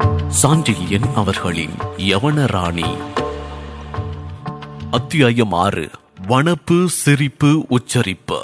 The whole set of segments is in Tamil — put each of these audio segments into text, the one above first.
சாண்டில்யன் அவர்களின் யவனராணி அத்தியாயம் ஆறு வனப்பு சிரிப்பு உச்சரிப்பு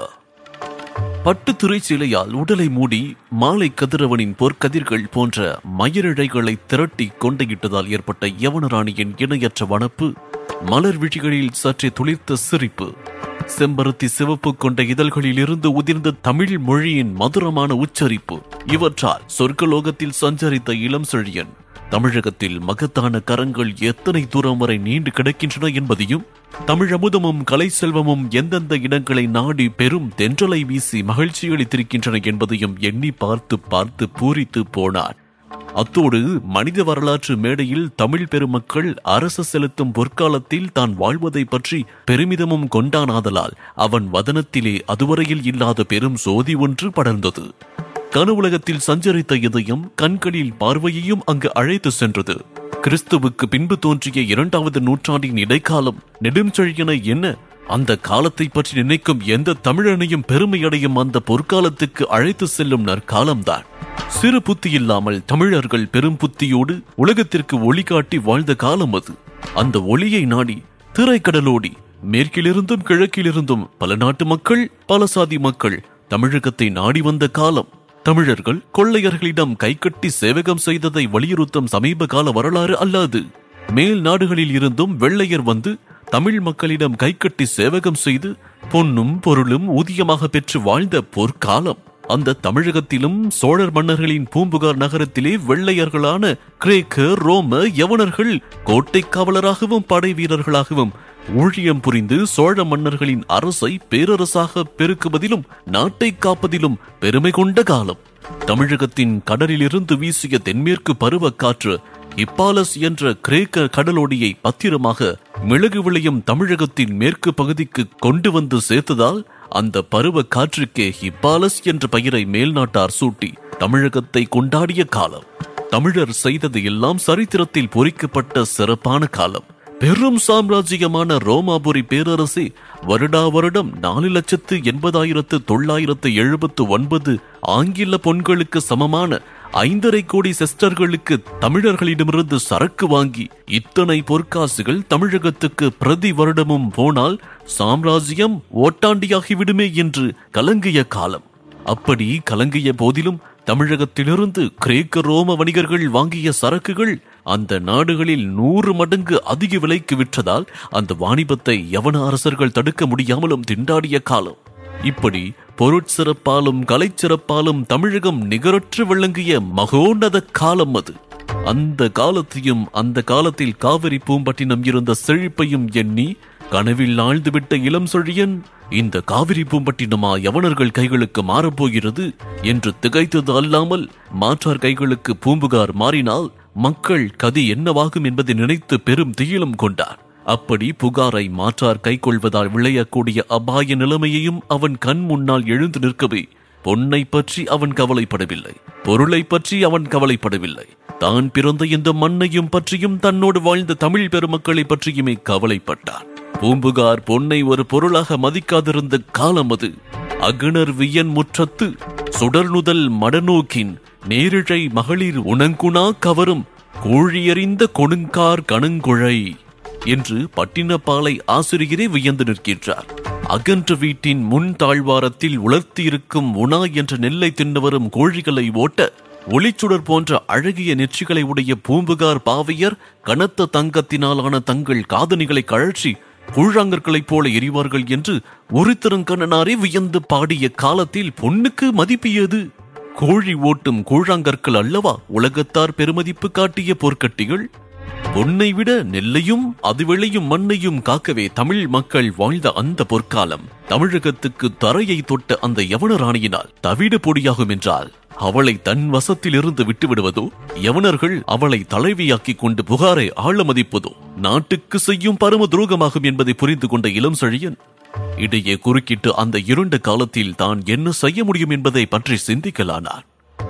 பட்டு திரைச்சீலையால் உடலை மூடி மாலை கதிரவனின் பொற்கதிர்கள் போன்ற மயிரிழைகளை திரட்டி கொண்டையிட்டதால் ஏற்பட்ட யவனராணியின் இணையற்ற வனப்பு மலர் விழிகளில் சற்றே துளிர்த்த சிரிப்பு செம்பருத்தி சிவப்பு கொண்ட இதழ்களில் இருந்து உதிர்ந்த தமிழ் மொழியின் மதுரமான உச்சரிப்பு இவற்றால் சொர்க்கலோகத்தில் சஞ்சரித்த இளம் செழியன் தமிழகத்தில் மகத்தான கரங்கள் எத்தனை தூரம் வரை நீண்டு கிடக்கின்றன என்பதையும் தமிழ் அமுதமும் கலை செல்வமும் எந்தெந்த இடங்களை நாடி பெரும் தென்றலை வீசி மகிழ்ச்சி அளித்திருக்கின்றன என்பதையும் எண்ணி பார்த்து பார்த்து பூரித்து போனார் அத்தோடு மனித வரலாற்று மேடையில் தமிழ் பெருமக்கள் அரசு செலுத்தும் பொற்காலத்தில் தான் வாழ்வதை பற்றி பெருமிதமும் கொண்டானாதலால் அவன் வதனத்திலே அதுவரையில் இல்லாத பெரும் சோதி ஒன்று படர்ந்தது கனவுலகத்தில் சஞ்சரித்த இதயம் கண்களில் பார்வையையும் அங்கு அழைத்து சென்றது கிறிஸ்துவுக்கு பின்பு தோன்றிய இரண்டாவது நூற்றாண்டின் இடைக்காலம் நெடுஞ்செழியன என்ன அந்த காலத்தை பற்றி நினைக்கும் எந்த தமிழனையும் பெருமையடையும் அந்த பொற்காலத்துக்கு அழைத்து செல்லும் நற்காலம்தான் சிறு புத்தி இல்லாமல் தமிழர்கள் பெரும் புத்தியோடு உலகத்திற்கு ஒளி காட்டி வாழ்ந்த காலம் அது அந்த ஒளியை நாடி திரைக்கடலோடி மேற்கிலிருந்தும் கிழக்கிலிருந்தும் பல நாட்டு மக்கள் பல சாதி மக்கள் தமிழகத்தை நாடி வந்த காலம் தமிழர்கள் கொள்ளையர்களிடம் கைகட்டி சேவகம் செய்ததை வலியுறுத்தும் சமீப கால வரலாறு அல்லாது மேல் நாடுகளில் இருந்தும் வெள்ளையர் வந்து தமிழ் மக்களிடம் கைகட்டி சேவகம் செய்து பொன்னும் பொருளும் ஊதியமாக பெற்று வாழ்ந்த பொற்காலம் அந்த தமிழகத்திலும் சோழர் மன்னர்களின் பூம்புகார் நகரத்திலே வெள்ளையர்களான கிரேக்க ரோம யவனர்கள் கோட்டை காவலராகவும் படை வீரர்களாகவும் ஊழியம் புரிந்து சோழ மன்னர்களின் அரசை பேரரசாக பெருக்குவதிலும் நாட்டை காப்பதிலும் பெருமை கொண்ட காலம் தமிழகத்தின் கடலிலிருந்து வீசிய தென்மேற்கு பருவ காற்று இப்பாலஸ் என்ற கிரேக்க கடலோடியை பத்திரமாக மிளகு விளையும் தமிழகத்தின் மேற்கு பகுதிக்கு கொண்டு வந்து சேர்த்ததால் அந்த பருவ காற்றுக்கே ஹிப்பாலஸ் என்ற பெயரை மேல்நாட்டார் சூட்டி தமிழகத்தை கொண்டாடிய காலம் தமிழர் செய்தது எல்லாம் சரித்திரத்தில் பொறிக்கப்பட்ட சிறப்பான காலம் பெரும் சாம்ராஜ்யமான ரோமாபுரி பேரரசே வருடா வருடம் நாலு லட்சத்து எண்பதாயிரத்து தொள்ளாயிரத்து எழுபத்து ஒன்பது ஆங்கில பொன்களுக்கு சமமான ஐந்தரை கோடி செஸ்டர்களுக்கு தமிழர்களிடமிருந்து சரக்கு வாங்கி இத்தனை பொற்காசுகள் தமிழகத்துக்கு பிரதி வருடமும் போனால் சாம்ராஜ்யம் ஓட்டாண்டியாகிவிடுமே என்று கலங்கிய காலம் அப்படி கலங்கிய போதிலும் தமிழகத்திலிருந்து கிரேக்க ரோம வணிகர்கள் வாங்கிய சரக்குகள் அந்த நாடுகளில் நூறு மடங்கு அதிக விலைக்கு விற்றதால் அந்த வாணிபத்தை யவன அரசர்கள் தடுக்க முடியாமலும் திண்டாடிய காலம் இப்படி பொருட்சிறப்பாலும் கலைச்சிறப்பாலும் தமிழகம் நிகரற்று விளங்கிய மகோன்னத காலம் அது அந்த காலத்தையும் அந்த காலத்தில் காவிரி பூம்பட்டினம் இருந்த செழிப்பையும் எண்ணி கனவில் ஆழ்ந்துவிட்ட இளம் சொழியன் இந்த காவிரி பூம்பட்டினமா யவனர்கள் கைகளுக்கு மாறப்போகிறது என்று திகைத்தது அல்லாமல் மாற்றார் கைகளுக்கு பூம்புகார் மாறினால் மக்கள் கதி என்னவாகும் என்பதை நினைத்து பெரும் திகிலம் கொண்டார் அப்படி புகாரை மாற்றார் கைக்கொள்வதால் விளையக்கூடிய அபாய நிலைமையையும் அவன் கண் முன்னால் எழுந்து நிற்கவே பொன்னை பற்றி அவன் கவலைப்படவில்லை பொருளை பற்றி அவன் கவலைப்படவில்லை தான் பிறந்த இந்த மண்ணையும் பற்றியும் தன்னோடு வாழ்ந்த தமிழ் பெருமக்களை பற்றியுமே கவலைப்பட்டான் பூம்புகார் பொன்னை ஒரு பொருளாக மதிக்காதிருந்த காலம் அது அகணர் வியன் முற்றத்து சுடர்நுதல் மடநோக்கின் நேரிழை மகளிர் உணங்குணா கவரும் கோழியறிந்த கொடுங்கார் கணுங்குழை என்று பட்டினப்பாலை ஆசிரியரே வியந்து நிற்கின்றார் அகன்ற வீட்டின் முன் தாழ்வாரத்தில் உலர்த்தியிருக்கும் உணா என்ற நெல்லை தின்னு வரும் கோழிகளை ஓட்ட ஒளிச்சுடர் போன்ற அழகிய நெற்றிகளை உடைய பூம்புகார் பாவையர் கனத்த தங்கத்தினாலான தங்கள் காதணிகளை கழற்றி கூழாங்கற்களைப் போல எரிவார்கள் என்று ஒருத்தரங்கண்ணனாரே வியந்து பாடிய காலத்தில் பொண்ணுக்கு மதிப்பியது கோழி ஓட்டும் கூழாங்கற்கள் அல்லவா உலகத்தார் பெருமதிப்பு காட்டிய போர்க்கட்டிகள் பொன்னை விட நெல்லையும் அது விளையும் மண்ணையும் காக்கவே தமிழ் மக்கள் வாழ்ந்த அந்த பொற்காலம் தமிழகத்துக்கு தரையை தொட்ட அந்த யவன ராணியினால் தவிடு பொடியாகும் என்றால் அவளை தன் வசத்தில் இருந்து விட்டுவிடுவதோ யவனர்கள் அவளை தலைவியாக்கி கொண்டு புகாரை ஆழ மதிப்பதோ நாட்டுக்கு செய்யும் பரம துரோகமாகும் என்பதை புரிந்து கொண்ட இளம் செழியன் இடையே குறுக்கிட்டு அந்த இருண்ட காலத்தில் தான் என்ன செய்ய முடியும் என்பதை பற்றி சிந்திக்கலானார்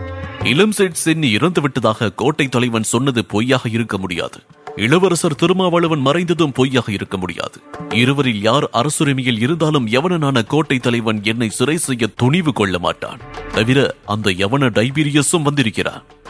இளம் சேட் சென்னி இறந்து விட்டதாக கோட்டை தலைவன் சொன்னது பொய்யாக இருக்க முடியாது இளவரசர் திருமாவளவன் மறைந்ததும் பொய்யாக இருக்க முடியாது இருவரில் யார் அரசுரிமையில் இருந்தாலும் யவனனான கோட்டை தலைவன் என்னை சிறை செய்ய துணிவு கொள்ள மாட்டான் தவிர அந்த யவன டைபீரியஸும் வந்திருக்கிறான்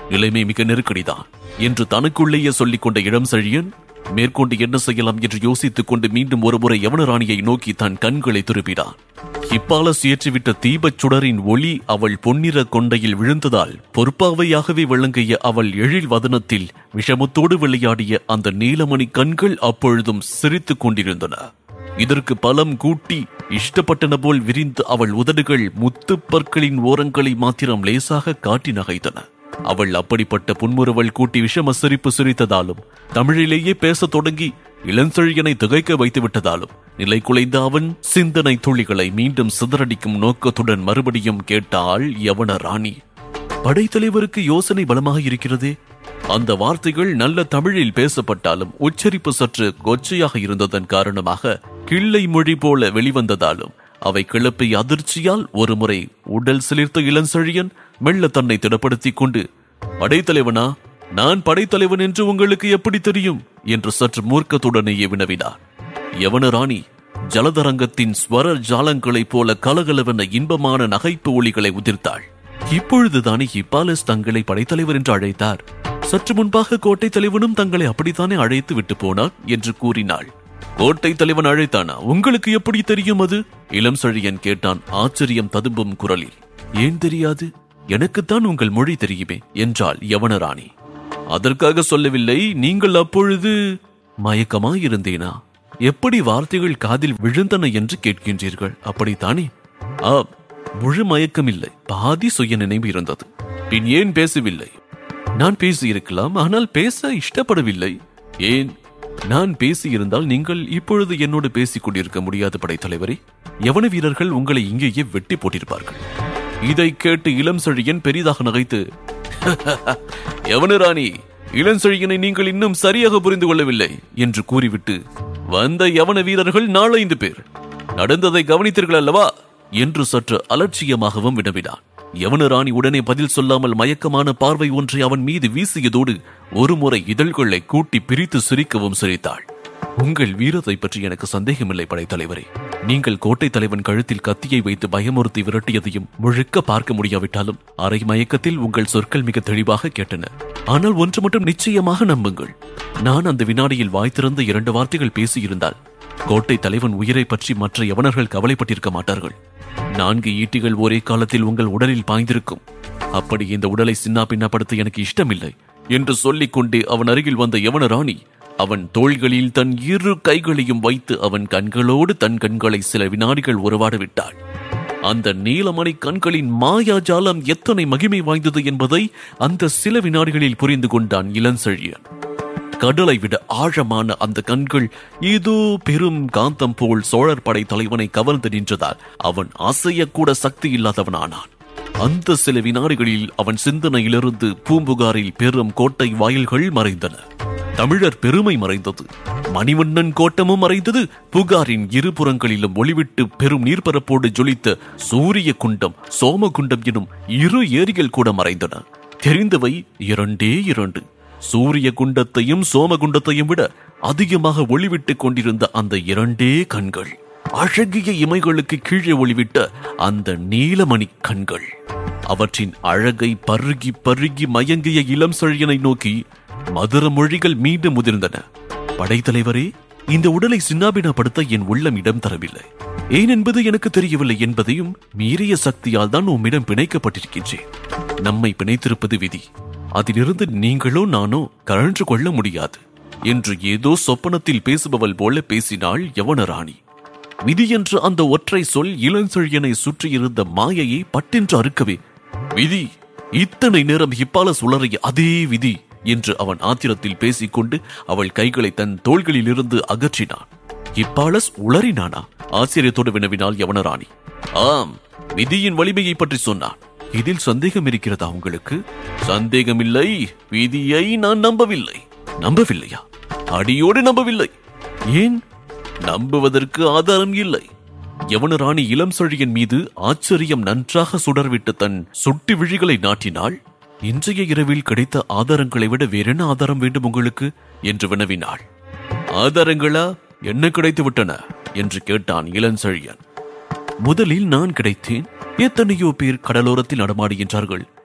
நிலைமை மிக நெருக்கடிதான் என்று தனக்குள்ளேயே சொல்லிக் கொண்ட இளம் செழியன் மேற்கொண்டு என்ன செய்யலாம் என்று யோசித்துக் கொண்டு மீண்டும் ஒருமுறை யவனராணியை நோக்கி தன் கண்களை திருப்பினான் ஹிப்பாலஸ் ஏற்றிவிட்ட தீபச் சுடரின் ஒளி அவள் பொன்னிற கொண்டையில் விழுந்ததால் பொறுப்பாவையாகவே விளங்கிய அவள் எழில் வதனத்தில் விஷமத்தோடு விளையாடிய அந்த நீலமணி கண்கள் அப்பொழுதும் சிரித்துக் கொண்டிருந்தன இதற்கு பலம் கூட்டி இஷ்டப்பட்டன போல் விரிந்து அவள் உதடுகள் முத்துப் பற்களின் ஓரங்களை மாத்திரம் லேசாக காட்டி நகைத்தன அவள் அப்படிப்பட்ட புன்முறுவல் கூட்டி விஷம சிரிப்பு சிரித்ததாலும் தமிழிலேயே பேசத் தொடங்கி இளஞ்செழியனை திகைக்க வைத்து விட்டதாலும் நிலை குலைந்த அவன் சிந்தனை துளிகளை மீண்டும் சிதறடிக்கும் நோக்கத்துடன் மறுபடியும் கேட்டாள் யவன ராணி படைத்தலைவருக்கு யோசனை பலமாக இருக்கிறதே அந்த வார்த்தைகள் நல்ல தமிழில் பேசப்பட்டாலும் உச்சரிப்பு சற்று கொச்சையாக இருந்ததன் காரணமாக கிள்ளை மொழி போல வெளிவந்ததாலும் அவை கிளப்பிய அதிர்ச்சியால் ஒருமுறை உடல் சிலிர்த்த இளஞ்செழியன் மெல்ல தன்னை திடப்படுத்திக் கொண்டு படைத்தலைவனா நான் படைத்தலைவன் என்று உங்களுக்கு எப்படி தெரியும் என்று சற்று மூர்க்கத்துடனேயே வினவினார் யவன ராணி ஜலதரங்கத்தின் ஸ்வர ஜாலங்களைப் போல கலகலவென இன்பமான நகைப்பு ஒளிகளை உதிர்த்தாள் இப்பொழுதுதானே ஹிப்பாலஸ் தங்களை படைத்தலைவர் என்று அழைத்தார் சற்று முன்பாக கோட்டை தலைவனும் தங்களை அப்படித்தானே அழைத்து விட்டு போனார் என்று கூறினாள் கோட்டை தலைவன் அழைத்தானா உங்களுக்கு எப்படி தெரியும் அது இளம் செழியன் கேட்டான் ஆச்சரியம் ததும்பும் குரலில் ஏன் தெரியாது எனக்குத்தான் உங்கள் மொழி தெரியுமே என்றாள் யவனராணி அதற்காக சொல்லவில்லை நீங்கள் அப்பொழுது மயக்கமாயிருந்தேனா எப்படி வார்த்தைகள் காதில் விழுந்தன என்று கேட்கின்றீர்கள் அப்படித்தானே ஆ முழு மயக்கம் இல்லை பாதி சுய நினைவு இருந்தது பின் ஏன் பேசவில்லை நான் பேசியிருக்கலாம் ஆனால் பேச இஷ்டப்படவில்லை ஏன் நான் பேசியிருந்தால் நீங்கள் இப்பொழுது என்னோடு பேசிக் கொண்டிருக்க முடியாது படைத்தலைவரே யவன வீரர்கள் உங்களை இங்கேயே வெட்டி போட்டிருப்பார்கள் இதை கேட்டு இளம் செழியன் பெரிதாக நகைத்து யவன ராணி இளஞ்செழியனை நீங்கள் இன்னும் சரியாக புரிந்து கொள்ளவில்லை என்று கூறிவிட்டு வந்த யவன வீரர்கள் நாலைந்து பேர் நடந்ததை கவனித்தீர்கள் அல்லவா என்று சற்று அலட்சியமாகவும் வினவினான் யவன ராணி உடனே பதில் சொல்லாமல் மயக்கமான பார்வை ஒன்றை அவன் மீது வீசியதோடு ஒருமுறை இதழ்களை கூட்டி பிரித்து சிரிக்கவும் சிரித்தாள் உங்கள் வீரத்தை பற்றி எனக்கு சந்தேகமில்லை படைத்தலைவரே நீங்கள் கோட்டை தலைவன் கழுத்தில் கத்தியை வைத்து பயமுறுத்தி விரட்டியதையும் முழுக்க பார்க்க முடியாவிட்டாலும் அரை மயக்கத்தில் உங்கள் சொற்கள் மிக தெளிவாக கேட்டன ஆனால் ஒன்று மட்டும் நிச்சயமாக நம்புங்கள் நான் அந்த வினாடியில் வாய் திறந்த இரண்டு வார்த்தைகள் பேசியிருந்தால் கோட்டை தலைவன் உயிரை பற்றி மற்ற யவனர்கள் கவலைப்பட்டிருக்க மாட்டார்கள் நான்கு ஈட்டிகள் ஒரே காலத்தில் உங்கள் உடலில் பாய்ந்திருக்கும் அப்படி இந்த உடலை சின்னா பின்னப்படுத்த எனக்கு இஷ்டமில்லை என்று சொல்லிக் கொண்டே அவன் அருகில் வந்த யவன ராணி அவன் தோள்களில் தன் இரு கைகளையும் வைத்து அவன் கண்களோடு தன் கண்களை சில வினாடிகள் உறவாட விட்டாள் அந்த நீலமணி கண்களின் மாயாஜாலம் எத்தனை மகிமை வாய்ந்தது என்பதை அந்த சில வினாடிகளில் புரிந்து கொண்டான் இளஞ்செழியன் கடலை விட ஆழமான அந்த கண்கள் ஏதோ பெரும் காந்தம் போல் சோழர் படை தலைவனை கவர்ந்து நின்றதால் அவன் அசையக்கூட சக்தி இல்லாதவனானான் அந்த சில வினாடிகளில் அவன் சிந்தனையிலிருந்து பூம்புகாரில் பெரும் கோட்டை வாயில்கள் மறைந்தன தமிழர் பெருமை மறைந்தது மணிவண்ணன் கோட்டமும் மறைந்தது புகாரின் இருபுறங்களிலும் ஒளிவிட்டு பெரும் நீர்ப்பரப்போடு ஜொலித்த சூரிய குண்டம் சோமகுண்டம் எனும் இரு ஏரிகள் கூட மறைந்தன தெரிந்தவை இரண்டே இரண்டு சூரிய குண்டத்தையும் சோமகுண்டத்தையும் விட அதிகமாக ஒளிவிட்டுக் கொண்டிருந்த அந்த இரண்டே கண்கள் அழகிய இமைகளுக்கு கீழே ஒளிவிட்ட அந்த நீலமணி கண்கள் அவற்றின் அழகை பருகி பருகி மயங்கிய இளம் செழியனை நோக்கி மதுர மொழிகள் மீண்டும் முதிர்ந்தன படைத்தலைவரே இந்த உடலை சின்னாபினப்படுத்த என் உள்ளம் இடம் தரவில்லை ஏன் என்பது எனக்கு தெரியவில்லை என்பதையும் மீறிய சக்தியால் தான் உம்மிடம் பிணைக்கப்பட்டிருக்கின்றேன் நம்மை பிணைத்திருப்பது விதி அதிலிருந்து நீங்களோ நானோ கழன்று கொள்ள முடியாது என்று ஏதோ சொப்பனத்தில் பேசுபவள் போல பேசினாள் யவனராணி விதி என்ற அந்த ஒற்றை சொல் இளஞ்செழியனை சுற்றியிருந்த மாயையை பட்டென்று அறுக்கவே விதி இத்தனை நேரம் ஹிப்பாலஸ் உளறிய அதே விதி என்று அவன் ஆத்திரத்தில் பேசிக்கொண்டு அவள் கைகளை தன் தோள்களிலிருந்து அகற்றினான் ஹிப்பாலஸ் உளறினானா ஆச்சரியத்தோடு வினவினாள் யவனராணி ஆம் விதியின் வலிமையை பற்றி சொன்னான் இதில் சந்தேகம் இருக்கிறதா உங்களுக்கு சந்தேகமில்லை விதியை நான் நம்பவில்லை நம்பவில்லையா அடியோடு நம்பவில்லை ஏன் நம்புவதற்கு ஆதாரம் இல்லை யவன ராணி இளம் செழியன் மீது ஆச்சரியம் நன்றாக சுடர்விட்டு தன் சுட்டி விழிகளை நாட்டினாள் இன்றைய இரவில் கிடைத்த ஆதாரங்களை விட வேறென்ன ஆதாரம் வேண்டும் உங்களுக்கு என்று வினவினாள் ஆதாரங்களா என்ன கிடைத்து விட்டன என்று கேட்டான் இளஞ்செழியன் முதலில் நான் கிடைத்தேன் எத்தனையோ பேர் கடலோரத்தில் நடமாடுகின்றார்கள்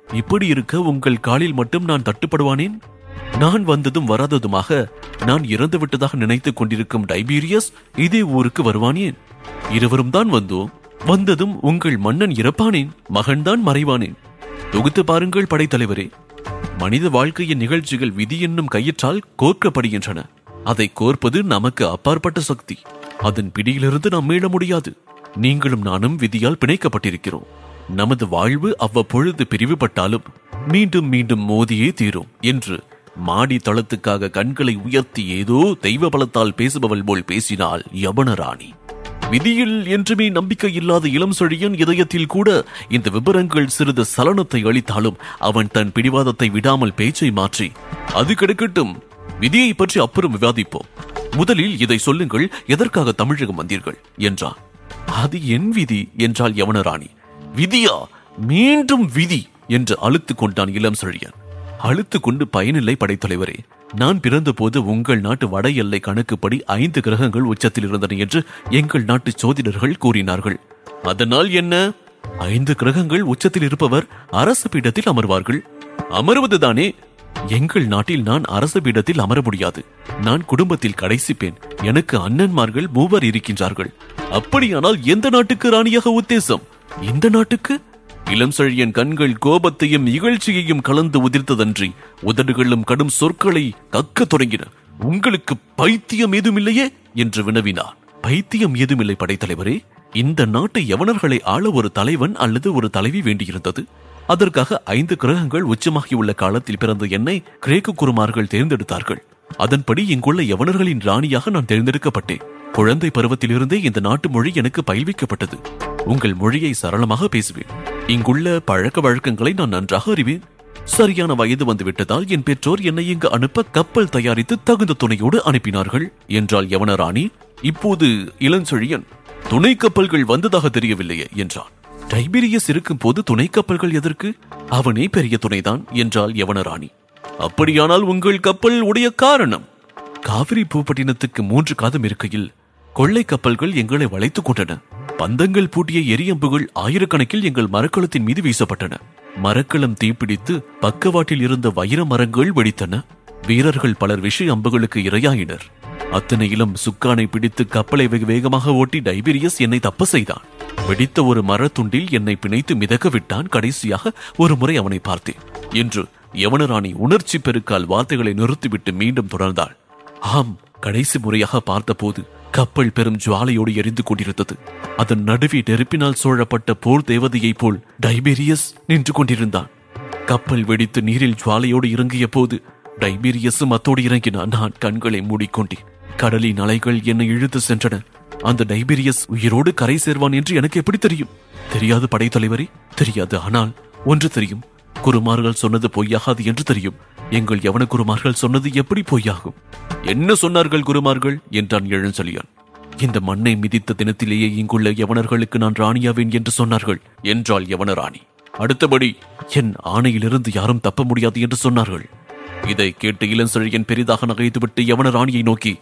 இப்படி இருக்க உங்கள் காலில் மட்டும் நான் தட்டுப்படுவானேன் நான் வந்ததும் வராததுமாக நான் இறந்து விட்டதாக நினைத்துக் கொண்டிருக்கும் டைபீரியஸ் இதே ஊருக்கு வருவானேன் இருவரும் தான் வந்தோம் வந்ததும் உங்கள் மன்னன் இறப்பானேன் மகன்தான் மறைவானேன் தொகுத்து பாருங்கள் படைத்தலைவரே மனித வாழ்க்கையின் நிகழ்ச்சிகள் விதி என்னும் கயிற்றால் கோர்க்கப்படுகின்றன அதை கோர்ப்பது நமக்கு அப்பாற்பட்ட சக்தி அதன் பிடியிலிருந்து நாம் மீள முடியாது நீங்களும் நானும் விதியால் பிணைக்கப்பட்டிருக்கிறோம் நமது வாழ்வு அவ்வப்பொழுது பிரிவுபட்டாலும் மீண்டும் மீண்டும் மோதியே தீரும் என்று மாடி தளத்துக்காக கண்களை உயர்த்தி ஏதோ தெய்வ பலத்தால் பேசுபவள் போல் பேசினாள் யவனராணி விதியில் என்றுமே நம்பிக்கை இல்லாத இளம் செழியன் இதயத்தில் கூட இந்த விபரங்கள் சிறிது சலனத்தை அளித்தாலும் அவன் தன் பிடிவாதத்தை விடாமல் பேச்சை மாற்றி அது கிடைக்கட்டும் விதியை பற்றி அப்புறம் விவாதிப்போம் முதலில் இதை சொல்லுங்கள் எதற்காக தமிழகம் வந்தீர்கள் என்றான் அது என் விதி என்றாள் யவனராணி விதியா மீண்டும் விதி என்று அழுத்துக் கொண்டான் இளம் செழியன் அழுத்துக் கொண்டு பயனில்லை படைத்தலைவரே நான் பிறந்தபோது உங்கள் நாட்டு வட எல்லை கணக்குப்படி ஐந்து கிரகங்கள் உச்சத்தில் இருந்தன என்று எங்கள் நாட்டு சோதிடர்கள் கூறினார்கள் அதனால் என்ன ஐந்து கிரகங்கள் உச்சத்தில் இருப்பவர் அரசு பீடத்தில் அமர்வார்கள் அமர்வதுதானே எங்கள் நாட்டில் நான் அரசு பீடத்தில் அமர முடியாது நான் குடும்பத்தில் கடைசி பெண் எனக்கு அண்ணன்மார்கள் மூவர் இருக்கின்றார்கள் அப்படியானால் எந்த நாட்டுக்கு ராணியாக உத்தேசம் இந்த நாட்டுக்கு இளம் செழியன் கண்கள் கோபத்தையும் இகழ்ச்சியையும் கலந்து உதிர்த்ததன்றி உதடுகளும் கடும் சொற்களை கக்கத் தொடங்கின உங்களுக்கு பைத்தியம் ஏதுமில்லையே என்று வினவினார் பைத்தியம் ஏதுமில்லை படைத்தலைவரே இந்த நாட்டை யவனர்களை ஆள ஒரு தலைவன் அல்லது ஒரு தலைவி வேண்டியிருந்தது அதற்காக ஐந்து கிரகங்கள் உச்சமாகியுள்ள காலத்தில் பிறந்த என்னை கிரேக்க குருமார்கள் தேர்ந்தெடுத்தார்கள் அதன்படி இங்குள்ள யவனர்களின் ராணியாக நான் தேர்ந்தெடுக்கப்பட்டேன் குழந்தை பருவத்திலிருந்தே இந்த நாட்டு மொழி எனக்கு பயில்விக்கப்பட்டது உங்கள் மொழியை சரளமாக பேசுவேன் இங்குள்ள பழக்க வழக்கங்களை நான் நன்றாக அறிவேன் சரியான வயது வந்து விட்டதால் என் பெற்றோர் என்னை இங்கு அனுப்ப கப்பல் தயாரித்து தகுந்த துணையோடு அனுப்பினார்கள் என்றாள் யவனராணி இப்போது இளஞ்செழியன் துணை கப்பல்கள் வந்ததாக தெரியவில்லையே என்றான் டைபீரியஸ் இருக்கும் போது துணை கப்பல்கள் எதற்கு அவனே பெரிய துணைதான் என்றாள் யவனராணி அப்படியானால் உங்கள் கப்பல் உடைய காரணம் காவிரி பூப்பட்டினத்துக்கு மூன்று காதம் இருக்கையில் கொள்ளை கப்பல்கள் எங்களை வளைத்துக் கொண்டன பந்தங்கள் பூட்டிய எரியம்புகள் ஆயிரக்கணக்கில் எங்கள் மரக்கலத்தின் மீது வீசப்பட்டன மரக்கலம் தீப்பிடித்து பக்கவாட்டில் இருந்த வைர மரங்கள் வெடித்தன வீரர்கள் பலர் விஷ அம்புகளுக்கு இரையாயினர் அத்தனையிலும் சுக்கானை பிடித்து கப்பலை வெகு வேகமாக ஓட்டி டைபீரியஸ் என்னை தப்ப செய்தான் வெடித்த ஒரு மரத்துண்டில் என்னை பிணைத்து மிதக்க விட்டான் கடைசியாக ஒரு முறை அவனை பார்த்தேன் என்று யவனராணி உணர்ச்சி பெருக்கால் வார்த்தைகளை நிறுத்திவிட்டு மீண்டும் தொடர்ந்தாள் ஆம் கடைசி முறையாக பார்த்தபோது கப்பல் பெரும் ஜுவாலையோடு எரிந்து கொண்டிருந்தது அதன் நடுவே நெருப்பினால் சூழப்பட்ட போர் தேவதையைப் போல் டைபீரியஸ் நின்று கொண்டிருந்தான் கப்பல் வெடித்து நீரில் ஜுவாலையோடு இறங்கிய போது டைபீரியஸும் அத்தோடு இறங்கினான் நான் கண்களை மூடிக்கொண்டேன் கடலின் அலைகள் என்னை இழுத்து சென்றன அந்த டைபீரியஸ் உயிரோடு கரை சேர்வான் என்று எனக்கு எப்படி தெரியும் தெரியாது படைத்தலைவரே தெரியாது ஆனால் ஒன்று தெரியும் குருமார்கள் சொன்னது பொய்யாகாது என்று தெரியும் எங்கள் யவன குருமார்கள் சொன்னது எப்படி பொய்யாகும் என்ன சொன்னார்கள் குருமார்கள் என்றான் எழுஞ்சலியான் இந்த மண்ணை மிதித்த தினத்திலேயே இங்குள்ள யவனர்களுக்கு நான் ராணியாவேன் என்று சொன்னார்கள் என்றாள் யவனராணி அடுத்தபடி என் ஆணையிலிருந்து யாரும் தப்ப முடியாது என்று சொன்னார்கள் இதை கேட்டு இளஞ்செழியன் பெரிதாக நகைத்துவிட்டு யவன ராணியை நோக்கி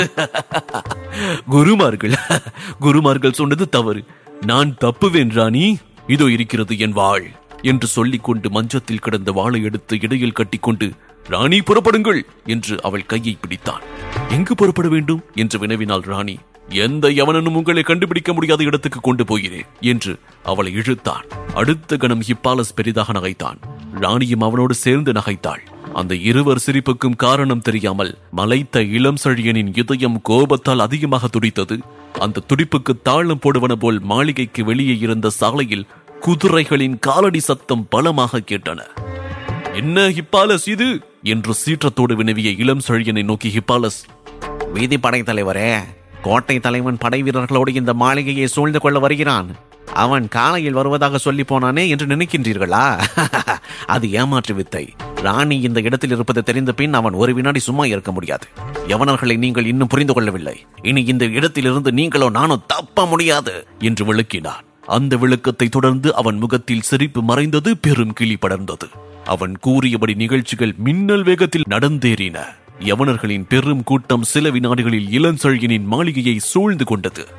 குருமார்கள் குருமார்கள் சொன்னது தவறு நான் தப்புவேன் ராணி இதோ இருக்கிறது என் வாழ் என்று சொல்லிக் கொண்டு மஞ்சத்தில் கிடந்த வாளை எடுத்து இடையில் கட்டிக்கொண்டு ராணி புறப்படுங்கள் என்று அவள் கையை பிடித்தான் எங்கு புறப்பட வேண்டும் என்று வினவினாள் ராணி எந்த யவனனும் உங்களை கண்டுபிடிக்க முடியாத இடத்துக்கு கொண்டு போகிறேன் என்று அவளை இழுத்தான் அடுத்த கணம் ஹிப்பாலஸ் பெரிதாக நகைத்தான் ராணியும் அவனோடு சேர்ந்து நகைத்தாள் அந்த இருவர் சிரிப்புக்கும் காரணம் தெரியாமல் மலைத்த இளம் செழியனின் இதயம் கோபத்தால் அதிகமாக துடித்தது அந்த துடிப்புக்கு தாளம் போடுவன போல் மாளிகைக்கு வெளியே இருந்த சாலையில் குதிரைகளின் காலடி சத்தம் பலமாக கேட்டன என்ன ஹிப்பாலஸ் இது என்று சீற்றத்தோடு வினவிய இளம் செழியனை நோக்கி ஹிப்பாலஸ் வீதி படை தலைவரே கோட்டை தலைவன் படை வீரர்களோடு இந்த மாளிகையை சூழ்ந்து கொள்ள வருகிறான் அவன் காலையில் வருவதாக சொல்லி போனானே என்று நினைக்கின்றீர்களா அது ஏமாற்று வித்தை ராணி இந்த இடத்தில் இருப்பது தெரிந்த பின் அவன் ஒரு வினாடி சும்மா இருக்க முடியாது யவனர்களை நீங்கள் இன்னும் புரிந்து கொள்ளவில்லை இனி இந்த இடத்திலிருந்து நீங்களோ நானோ தப்ப முடியாது என்று விளக்கினான் அந்த விளக்கத்தை தொடர்ந்து அவன் முகத்தில் சிரிப்பு மறைந்தது பெரும் கிளி படர்ந்தது அவன் கூறியபடி நிகழ்ச்சிகள் மின்னல் வேகத்தில் நடந்தேறின யவனர்களின் பெரும் கூட்டம் சில வினாடிகளில் இளஞ்செழியனின் மாளிகையை சூழ்ந்து கொண்டது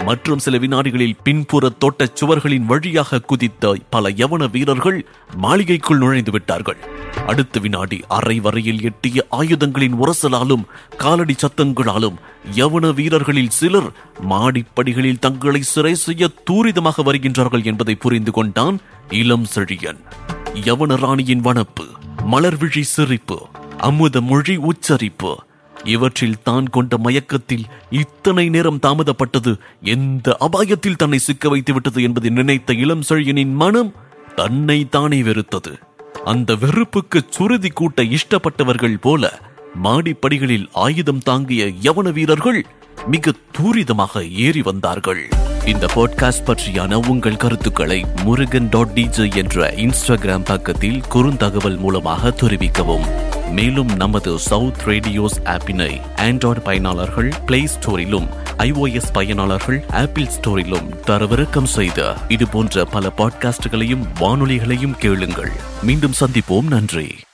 மற்றும் சில வினாடிகளில் பின்புற தோட்ட சுவர்களின் வழியாக குதித்த பல யவன வீரர்கள் மாளிகைக்குள் நுழைந்து விட்டார்கள் அடுத்த வினாடி அரை வரையில் எட்டிய ஆயுதங்களின் உரசலாலும் காலடி சத்தங்களாலும் யவன வீரர்களில் சிலர் மாடிப்படிகளில் தங்களை சிறை செய்ய தூரிதமாக வருகின்றார்கள் என்பதை புரிந்து கொண்டான் இளம் செழியன் யவன ராணியின் வனப்பு மலர்விழி சிரிப்பு அமுத மொழி உச்சரிப்பு இவற்றில் தான் கொண்ட மயக்கத்தில் இத்தனை நேரம் தாமதப்பட்டது எந்த அபாயத்தில் தன்னை சிக்க வைத்து விட்டது என்பதை நினைத்த இளம் செழியனின் மனம் தன்னை தானே வெறுத்தது அந்த வெறுப்புக்கு சுருதி கூட்ட இஷ்டப்பட்டவர்கள் போல மாடிப்படிகளில் ஆயுதம் தாங்கிய யவன வீரர்கள் மிக தூரிதமாக ஏறி வந்தார்கள் இந்த பாட்காஸ்ட் பற்றியான உங்கள் கருத்துக்களை முருகன் டாட் டிஜே என்ற இன்ஸ்டாகிராம் பக்கத்தில் குறுந்தகவல் மூலமாக தெரிவிக்கவும் மேலும் நமது சவுத் ரேடியோஸ் ஆப்பினை ஆண்ட்ராய்டு பயனாளர்கள் பிளே ஸ்டோரிலும் iOS பயனாளர்கள் ஆப்பிள் ஸ்டோரிலும் தரவிறக்கம் செய்த இது போன்ற பல பாட்காஸ்டுகளையும் வானொலிகளையும் கேளுங்கள் மீண்டும் சந்திப்போம் நன்றி